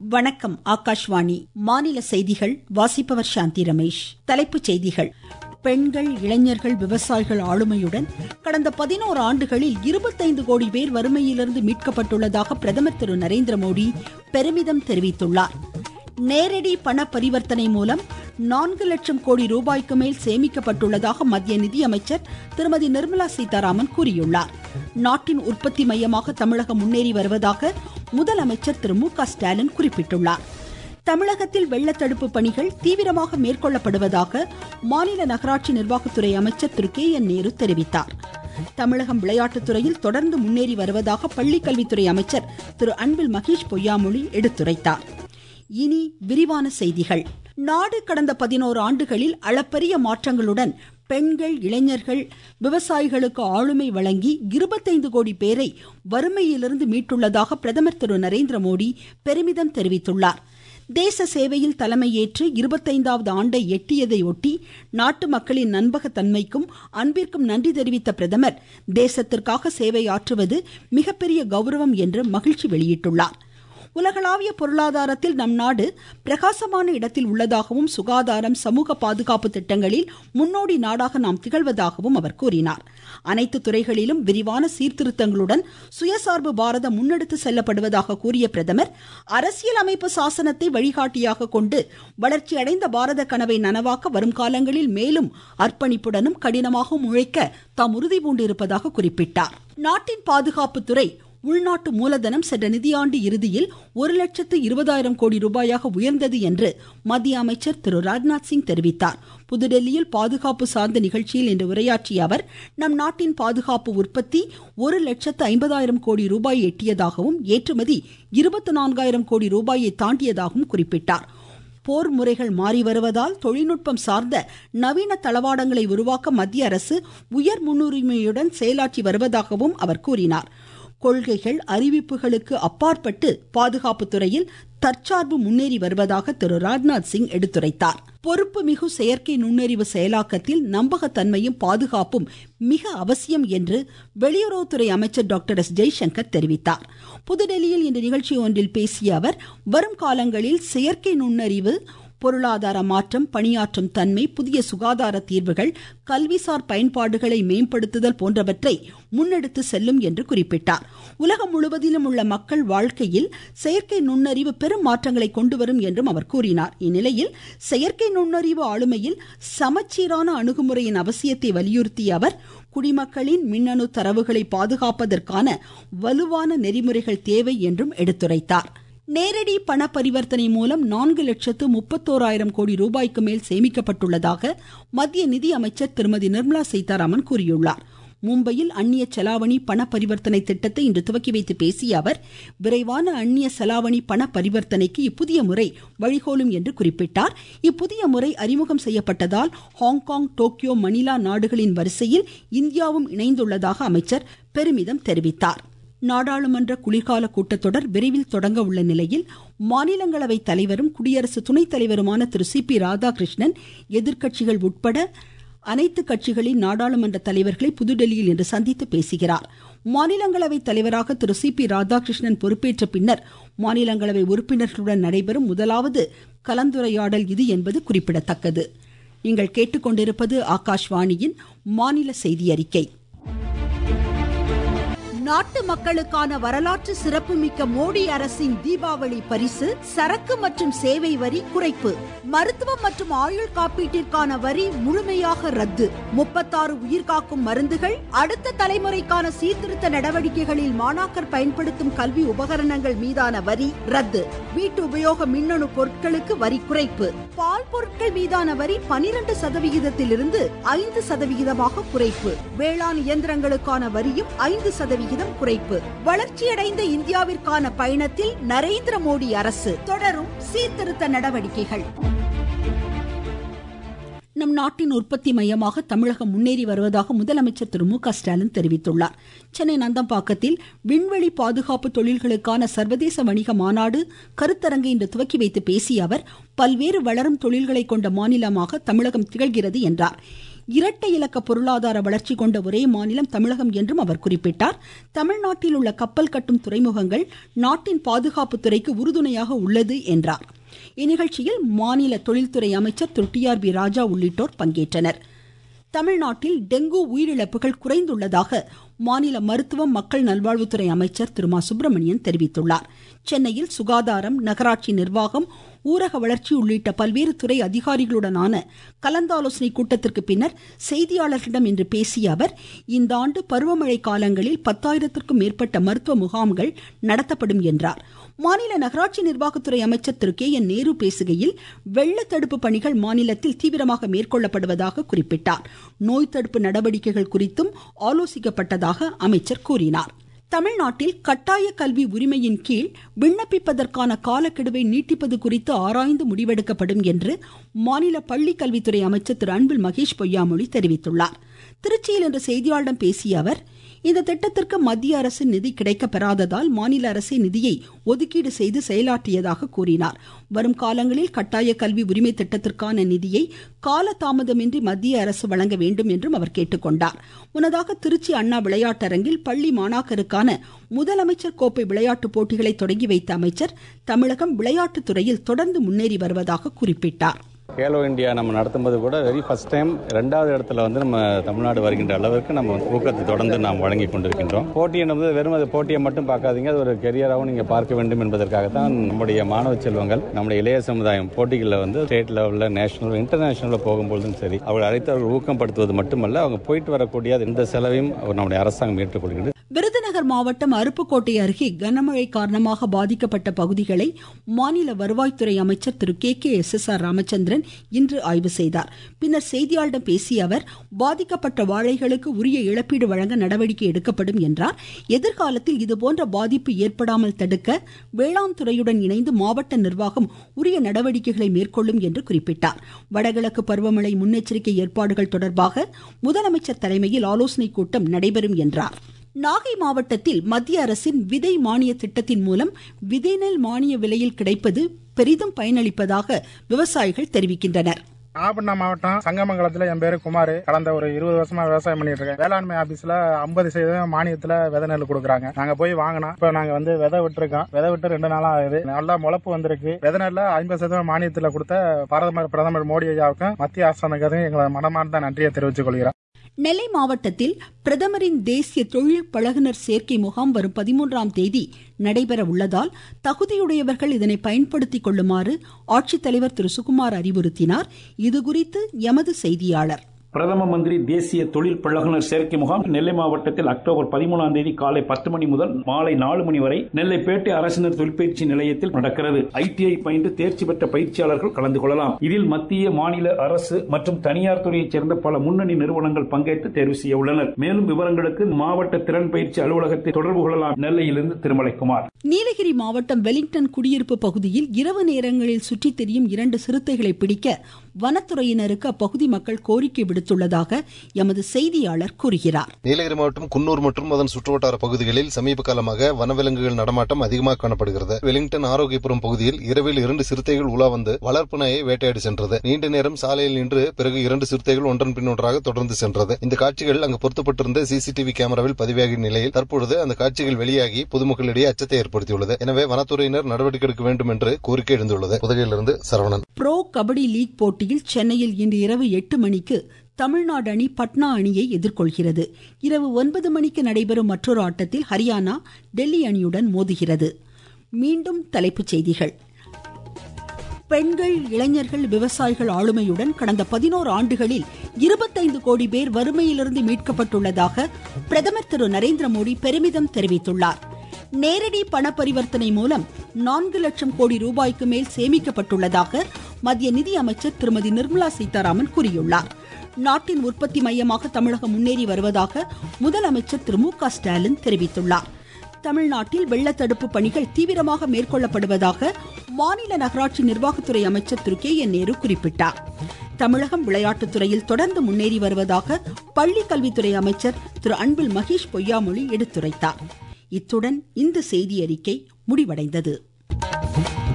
வணக்கம் ஆகாஷ்வாணி மாநில செய்திகள் வாசிப்பவர் சாந்தி ரமேஷ் தலைப்புச் செய்திகள் பெண்கள் இளைஞர்கள் விவசாயிகள் ஆளுமையுடன் கடந்த பதினோரு ஆண்டுகளில் இருபத்தைந்து கோடி பேர் வறுமையிலிருந்து மீட்கப்பட்டுள்ளதாக பிரதமர் திரு நரேந்திர மோடி பெருமிதம் தெரிவித்துள்ளார் நேரடி பண பரிவர்த்தனை மூலம் நான்கு லட்சம் கோடி ரூபாய்க்கு மேல் சேமிக்கப்பட்டுள்ளதாக மத்திய நிதியமைச்சர் திருமதி நிர்மலா சீதாராமன் கூறியுள்ளார் நாட்டின் உற்பத்தி மையமாக தமிழகம் முன்னேறி வருவதாக முதலமைச்சர் திரு மு க ஸ்டாலின் குறிப்பிட்டுள்ளார் தமிழகத்தில் வெள்ள தடுப்பு பணிகள் தீவிரமாக மேற்கொள்ளப்படுவதாக மாநில நகராட்சி நிர்வாகத்துறை அமைச்சர் திரு கே என் நேரு தெரிவித்தார் தமிழகம் விளையாட்டுத்துறையில் தொடர்ந்து முன்னேறி வருவதாக பள்ளிக்கல்வித்துறை அமைச்சர் திரு அன்பில் மகேஷ் பொய்யாமொழி எடுத்துரைத்தார் இனி விரிவான செய்திகள் நாடு கடந்த பதினோரு ஆண்டுகளில் அளப்பரிய மாற்றங்களுடன் பெண்கள் இளைஞர்கள் விவசாயிகளுக்கு ஆளுமை வழங்கி இருபத்தைந்து கோடி பேரை வறுமையிலிருந்து மீட்டுள்ளதாக பிரதமர் திரு நரேந்திர மோடி பெருமிதம் தெரிவித்துள்ளார் தேச சேவையில் தலைமையேற்று இருபத்தைந்தாவது ஆண்டை எட்டியதை ஒட்டி நாட்டு மக்களின் நண்பகத்தன்மைக்கும் அன்பிற்கும் நன்றி தெரிவித்த பிரதமர் தேசத்திற்காக சேவை ஆற்றுவது மிகப்பெரிய கௌரவம் என்று மகிழ்ச்சி வெளியிட்டுள்ளார் உலகளாவிய பொருளாதாரத்தில் நம் நாடு பிரகாசமான இடத்தில் உள்ளதாகவும் சுகாதாரம் சமூக பாதுகாப்பு திட்டங்களில் முன்னோடி நாடாக நாம் திகழ்வதாகவும் அவர் கூறினார் அனைத்து துறைகளிலும் விரிவான சீர்திருத்தங்களுடன் சுயசார்பு பாரதம் முன்னெடுத்து செல்லப்படுவதாக கூறிய பிரதமர் அரசியல் அமைப்பு சாசனத்தை வழிகாட்டியாக கொண்டு வளர்ச்சி அடைந்த பாரத கனவை நனவாக்க வரும் காலங்களில் மேலும் அர்ப்பணிப்புடனும் கடினமாகவும் உழைக்க தாம் உறுதி பூண்டிருப்பதாக குறிப்பிட்டார் நாட்டின் பாதுகாப்புத்துறை உள்நாட்டு மூலதனம் சென்ற நிதியாண்டு இறுதியில் ஒரு லட்சத்து இருபதாயிரம் கோடி ரூபாயாக உயர்ந்தது என்று மத்திய அமைச்சர் திரு ராஜ்நாத் சிங் தெரிவித்தார் புதுடெல்லியில் பாதுகாப்பு சார்ந்த நிகழ்ச்சியில் இன்று உரையாற்றிய அவர் நம் நாட்டின் பாதுகாப்பு உற்பத்தி ஒரு லட்சத்து ஐம்பதாயிரம் கோடி ரூபாய் எட்டியதாகவும் ஏற்றுமதி இருபத்தி நான்காயிரம் கோடி ரூபாயை தாண்டியதாகவும் குறிப்பிட்டார் போர் முறைகள் மாறி வருவதால் தொழில்நுட்பம் சார்ந்த நவீன தளவாடங்களை உருவாக்க மத்திய அரசு உயர் முன்னுரிமையுடன் செயலாற்றி வருவதாகவும் அவர் கூறினார் கொள்கைகள் அறிவிப்புகளுக்கு அப்பாற்பட்டு பாதுகாப்பு துறையில் தற்சார்பு முன்னேறி வருவதாக திரு ராஜ்நாத் சிங் எடுத்துரைத்தார் பொறுப்பு மிகு செயற்கை நுண்ணறிவு செயலாக்கத்தில் நம்பகத்தன்மையும் பாதுகாப்பும் மிக அவசியம் என்று வெளியுறவுத்துறை அமைச்சர் டாக்டர் எஸ் ஜெய்சங்கர் தெரிவித்தார் புதுடெல்லியில் இன்று நிகழ்ச்சி ஒன்றில் பேசிய அவர் வரும் காலங்களில் செயற்கை நுண்ணறிவு பொருளாதார மாற்றம் பணியாற்றும் தன்மை புதிய சுகாதார தீர்வுகள் கல்விசார் பயன்பாடுகளை மேம்படுத்துதல் போன்றவற்றை முன்னெடுத்து செல்லும் என்று குறிப்பிட்டார் உலகம் முழுவதிலும் உள்ள மக்கள் வாழ்க்கையில் செயற்கை நுண்ணறிவு பெரும் மாற்றங்களை கொண்டு வரும் என்றும் அவர் கூறினார் இந்நிலையில் செயற்கை நுண்ணறிவு ஆளுமையில் சமச்சீரான அணுகுமுறையின் அவசியத்தை வலியுறுத்திய அவர் குடிமக்களின் மின்னணு தரவுகளை பாதுகாப்பதற்கான வலுவான நெறிமுறைகள் தேவை என்றும் எடுத்துரைத்தார் நேரடி பண பரிவர்த்தனை மூலம் நான்கு லட்சத்து முப்பத்தோராயிரம் கோடி ரூபாய்க்கு மேல் சேமிக்கப்பட்டுள்ளதாக மத்திய நிதி அமைச்சர் திருமதி நிர்மலா சீதாராமன் கூறியுள்ளார் மும்பையில் அந்நிய செலாவணி பண பரிவர்த்தனை திட்டத்தை இன்று துவக்கி வைத்து பேசிய அவர் விரைவான அந்நிய செலாவணி பண பரிவர்த்தனைக்கு இப்புதிய முறை வழிகோலும் என்று குறிப்பிட்டார் இப்புதிய முறை அறிமுகம் செய்யப்பட்டதால் ஹாங்காங் டோக்கியோ மணிலா நாடுகளின் வரிசையில் இந்தியாவும் இணைந்துள்ளதாக அமைச்சர் பெருமிதம் தெரிவித்தார் நாடாளுமன்ற குளிர்கால கூட்டத்தொடர் விரைவில் தொடங்க உள்ள நிலையில் மாநிலங்களவை தலைவரும் குடியரசு துணைத் தலைவருமான திரு சி பி ராதாகிருஷ்ணன் எதிர்க்கட்சிகள் உட்பட அனைத்து கட்சிகளின் நாடாளுமன்ற தலைவர்களை புதுடெல்லியில் இன்று சந்தித்து பேசுகிறார் மாநிலங்களவை தலைவராக திரு சி பி ராதாகிருஷ்ணன் பொறுப்பேற்ற பின்னர் மாநிலங்களவை உறுப்பினர்களுடன் நடைபெறும் முதலாவது கலந்துரையாடல் இது என்பது குறிப்பிடத்தக்கது நீங்கள் கேட்டுக்கொண்டிருப்பது ஆகாஷ்வாணியின் மாநில செய்தி அறிக்கை நாட்டு மக்களுக்கான வரலாற்று சிறப்புமிக்க மோடி அரசின் தீபாவளி பரிசு சரக்கு மற்றும் சேவை வரி குறைப்பு மருத்துவம் மற்றும் ஆயுள் காப்பீட்டிற்கான வரி முழுமையாக ரத்து முப்பத்தாறு உயிர்காக்கும் மருந்துகள் அடுத்த தலைமுறைக்கான சீர்திருத்த நடவடிக்கைகளில் மாணாக்கர் பயன்படுத்தும் கல்வி உபகரணங்கள் மீதான வரி ரத்து வீட்டு உபயோக மின்னணு பொருட்களுக்கு வரி குறைப்பு பால் பொருட்கள் மீதான வரி பனிரெண்டு சதவிகிதத்திலிருந்து ஐந்து சதவிகிதமாக குறைப்பு வேளாண் இயந்திரங்களுக்கான வரியும் ஐந்து சதவிகிதம் சதவிகிதம் குறைப்பு வளர்ச்சியடைந்த இந்தியாவிற்கான பயணத்தில் நரேந்திர மோடி அரசு தொடரும் சீர்திருத்த நடவடிக்கைகள் நம் நாட்டின் உற்பத்தி மையமாக தமிழகம் முன்னேறி வருவதாக முதலமைச்சர் திரு மு க ஸ்டாலின் தெரிவித்துள்ளார் சென்னை நந்தம்பாக்கத்தில் விண்வெளி பாதுகாப்பு தொழில்களுக்கான சர்வதேச வணிக மாநாடு கருத்தரங்கை இன்று துவக்கி வைத்து பேசிய அவர் பல்வேறு வளரும் தொழில்களை கொண்ட மாநிலமாக தமிழகம் திகழ்கிறது என்றார் இரட்டை இலக்க பொருளாதார வளர்ச்சி கொண்ட ஒரே மாநிலம் தமிழகம் என்றும் அவர் குறிப்பிட்டார் தமிழ்நாட்டில் உள்ள கப்பல் கட்டும் துறைமுகங்கள் நாட்டின் பாதுகாப்பு துறைக்கு உறுதுணையாக உள்ளது என்றார் இந்நிகழ்ச்சியில் மாநில தொழில்துறை அமைச்சர் Thiru T R B Raja உள்ளிட்டோர் பங்கேற்றனர் தமிழ்நாட்டில் டெங்கு உயிரிழப்புகள் குறைந்துள்ளதாக மாநில மருத்துவம் மக்கள் நல்வாழ்வுத்துறை அமைச்சர் திரு மா சுப்பிரமணியன் தெரிவித்துள்ளார் சென்னையில் சுகாதாரம் நகராட்சி நிர்வாகம் ஊரக வளர்ச்சி உள்ளிட்ட பல்வேறு துறை அதிகாரிகளுடனான கலந்தாலோசனை கூட்டத்திற்கு பின்னர் செய்தியாளர்களிடம் இன்று பேசிய அவர் இந்த ஆண்டு பருவமழை காலங்களில் பத்தாயிரத்திற்கும் மேற்பட்ட மருத்துவ முகாம்கள் நடத்தப்படும் என்றார் மாநில நகராட்சி நிர்வாகத்துறை அமைச்சர் திரு கே என் நேரு பேசுகையில் வெள்ள தடுப்பு பணிகள் மாநிலத்தில் தீவிரமாக மேற்கொள்ளப்படுவதாக குறிப்பிட்டார் நோய் தடுப்பு நடவடிக்கைகள் குறித்தும் ஆலோசிக்கப்பட்டதாக அமைச்சர் கூறினார் தமிழ்நாட்டில் கட்டாய கல்வி உரிமையின் கீழ் விண்ணப்பிப்பதற்கான காலக்கெடுவை நீட்டிப்பது குறித்து ஆராய்ந்து முடிவெடுக்கப்படும் என்று மாநில பள்ளிக்கல்வித்துறை அமைச்சர் திரு அன்பில் மகேஷ் பொய்யாமொழி தெரிவித்துள்ளார் திருச்சியில் இன்று செய்தியாளர்களிடம் பேசிய அவர் இந்த திட்டத்திற்கு மத்திய அரசு நிதி கிடைக்கப் பெறாததால் மாநில அரசே நிதியை ஒதுக்கீடு செய்து செயலாற்றியதாக கூறினார் வரும் காலங்களில் கட்டாய கல்வி உரிமை திட்டத்திற்கான நிதியை காலதாமதமின்றி மத்திய அரசு வழங்க வேண்டும் என்றும் அவர் கேட்டுக்கொண்டார் முன்னதாக திருச்சி அண்ணா விளையாட்டரங்கில் பள்ளி மாணாக்கருக்கான முதலமைச்சர் கோப்பை விளையாட்டுப் போட்டிகளை தொடங்கி வைத்த அமைச்சர் தமிழகம் விளையாட்டுத் துறையில் தொடர்ந்து முன்னேறி வருவதாக குறிப்பிட்டார் கேலோ இந்தியா நம்ம நடத்தும்போது கூட வெரி ஃபர்ஸ்ட் டைம் ரெண்டாவது இடத்துல வந்து நம்ம தமிழ்நாடு வருகின்ற அளவிற்கு நம்ம ஊக்கத்தை தொடர்ந்து நாம் வழங்கி கொண்டிருக்கின்றோம் போட்டி என்பது வெறும் அது போட்டியை மட்டும் பார்க்காதீங்க அது ஒரு கெரியராகவும் நீங்கள் பார்க்க வேண்டும் என்பதற்காகத்தான் நம்முடைய மாணவ செல்வங்கள் நம்முடைய இளைய சமுதாயம் போட்டிகளில் வந்து ஸ்டேட் லெவலில் நேஷனல் இன்டர்நேஷனலில் போகும்போதும் சரி அவர்கள் அழைத்து அவர்கள் ஊக்கப்படுத்துவது மட்டுமல்ல அவங்க போயிட்டு வரக்கூடிய இந்த செலவையும் நம்முடைய அரசாங்கம் ஏற்றுக்கொள்கிறது விருதுநகர் மாவட்டம் அருப்புக்கோட்டை அருகே கனமழை காரணமாக பாதிக்கப்பட்ட பகுதிகளை மாநில வருவாய்த்துறை அமைச்சர் Thiru K K S S R Ramachandran இன்று ஆய்வு செய்தார் பின்னர் செய்தியாளர்களிடம் பேசிய அவர் பாதிக்கப்பட்ட வாழைகளுக்கு உரிய இழப்பீடு வழங்க நடவடிக்கை எடுக்கப்படும் என்றார் எதிர்காலத்தில் இதுபோன்ற பாதிப்பு ஏற்படாமல் தடுக்க வேளாண் துறையுடன் இணைந்து மாவட்ட நிர்வாகம் உரிய நடவடிக்கைகளை மேற்கொள்ளும் என்று குறிப்பிட்டார் வடகிழக்கு பருவமழை முன்னெச்சரிக்கை ஏற்பாடுகள் தொடர்பாக முதலமைச்சர் தலைமையில் ஆலோசனைக் கூட்டம் நடைபெறும் என்றார் நாகை மாவட்டத்தில் மத்திய அரசின் விதை மானிய திட்டத்தின் மூலம் விதைநெல் மானிய விலையில் கிடைப்பது பெரிதும் பயனளிப்பதாக விவசாயிகள் தெரிவிக்கின்றனர் நாகப்பட்டினம் மாவட்டம் சங்கமங்கலத்துல என் பேரு குமார் கடந்த ஒரு இருபது வருஷமா விவசாயம் பண்ணிட்டு இருக்கேன் வேளாண்மை ஆபீஸ்ல ஐம்பது சதவீதம் மானியத்துல விதை நெல் கொடுக்குறாங்க நாங்க போய் வாங்கினோம் இப்ப நாங்க வந்து விதை விட்டுருக்கோம் விதை விட்டு ரெண்டு நாளா ஆகுது நல்லா முளப்பு வந்திருக்கு விதை நெல்ல ஐம்பது சதவீதம் மானியத்துல கொடுத்த பிரதமர் பிரதமர் மோடி ஐயாவுக்கும் மத்திய அரசாங்கத்துக்கும் எங்களை மனமார்ந்த நன்றியை தெரிவித்துக் கொள்கிறோம் நெல்லை மாவட்டத்தில் பிரதமரின் தேசிய தொழில் பழகுனர் சேர்க்கை முகாம் வரும் பதிமூன்றாம் தேதி நடைபெற உள்ளதால் தகுதியுடையவர்கள் இதனை பயன்படுத்திக் கொள்ளுமாறு ஆட்சித்தலைவர் திரு சுகுமார் அறிவுறுத்தினார் இதுகுறித்து எமது செய்தியாளர் பிரதம மந்திரி தேசிய தொழில் பழகுனர் சேர்க்கை முகாம் நெல்லை மாவட்டத்தில் அக்டோபர் பதிமூணாம் தேதி காலை பத்து மணி முதல் மாலை நாலு மணி வரை நெல்லைப்பேட்டை அரசினர் தொழிற்பயிற்சி நிலையத்தில் நடக்கிறது ஐடிஐ பயின்று தேர்ச்சி பெற்ற பயிற்சியாளர்கள் கலந்து கொள்ளலாம் இதில் மத்திய மாநில அரசு மற்றும் தனியார் துறையைச் சேர்ந்த பல முன்னணி நிறுவனங்கள் பங்கேற்று தேர்வு செய்ய உள்ளனர் மேலும் விவரங்களுக்கு மாவட்ட திறன் பயிற்சி அலுவலகத்தை தொடர்பு கொள்ளலாம் நெல்லையிலிருந்து திருமலைக்குமார் நீலகிரி மாவட்டம் வெலிங்டன் குடியிருப்பு பகுதியில் இரவு நேரங்களில் சுற்றித் திரியும் இரண்டு சிறுத்தைகளை பிடிக்க வனத்துறையினருக்கு அப்பகுதி மக்கள் கோரிக்கை விடுத்துள்ளதாக எமது செய்தியாளர் கூறுகிறார் நீலகிரி மாவட்டம் குன்னூர் மற்றும் அதன் சுற்றுவட்டார பகுதிகளில் சமீப காலமாக வனவிலங்குகள் நடமாட்டம் அதிகமாக காணப்படுகிறது வெலிங்டன் ஆரோக்கியபுரம் பகுதியில் இரவில் இரண்டு சிறுத்தைகள் உலா வந்து வளர்ப்பு நாயை வேட்டையாடி சென்றது நீண்ட நேரம் சாலையில் நின்று பிறகு இரண்டு சிறுத்தைகள் ஒன்றன் பின் ஒன்றாக தொடர்ந்து சென்றது இந்த காட்சிகள் அங்கு பொருத்தப்பட்டிருந்த சிசிடிவி கேமராவில் பதிவாகிய நிலையில் தற்பொழுது அந்த காட்சிகள் வெளியாகி பொதுமக்களிடையே அச்சத்தை ஏற்படுத்தியுள்ளது எனவே வனத்துறையினர் நடவடிக்கை எடுக்க வேண்டும் என்று கோரிக்கை எழுந்துள்ளது புதுகையிலிருந்து சரவணன் ப்ரோ கபடி லீக் போட்டியில் சென்னையில் இன்று இரவு எட்டு மணிக்கு தமிழ்நாடு அணி பட்னா அணியை எதிர்கொள்கிறது இரவு ஒன்பது மணிக்கு நடைபெறும் மற்றொரு ஆட்டத்தில் ஹரியானா டெல்லி அணியுடன் மோதுகிறது மீண்டும் தலைப்புச் செய்திகள் பெண்கள் இளைஞர்கள் விவசாயிகள் ஆளுமையுடன் கடந்த பதினோரு ஆண்டுகளில் இருபத்தைந்து கோடி பேர் வறுமையிலிருந்து மீட்கப்பட்டுள்ளதாக பிரதமர் திரு நரேந்திர மோடி பெருமிதம் தெரிவித்துள்ளார் நேரடி பண பரிவர்த்தனை மூலம் நான்கு லட்சம் கோடி ரூபாய்க்கு மேல் சேமிக்கப்பட்டுள்ளதாக மத்திய நிதி அமைச்சர் திருமதி நிர்மலா சீதாராமன் கூறியுள்ளார் நாட்டின் உற்பத்தி மையமாக தமிழகம் முன்னேறி வருவதாக முதலமைச்சர் திரு மு க ஸ்டாலின் தெரிவித்துள்ளார் தமிழ்நாட்டில் வெள்ள தடுப்பு பணிகள் தீவிரமாக மேற்கொள்ளப்படுவதாக மாநில நகராட்சி நிர்வாகத்துறை அமைச்சர் திரு கே என் நேரு குறிப்பிட்டார் தமிழகம் விளையாட்டுத் துறையில் தொடர்ந்து முன்னேறி வருவதாக பள்ளி கல்வித்துறை அமைச்சர் திரு அன்பில் மகேஷ் பொய்யாமொழி எடுத்துரைத்தார் இத்துடன் இந்த செய்தி அறிக்கை முடிவடைந்தது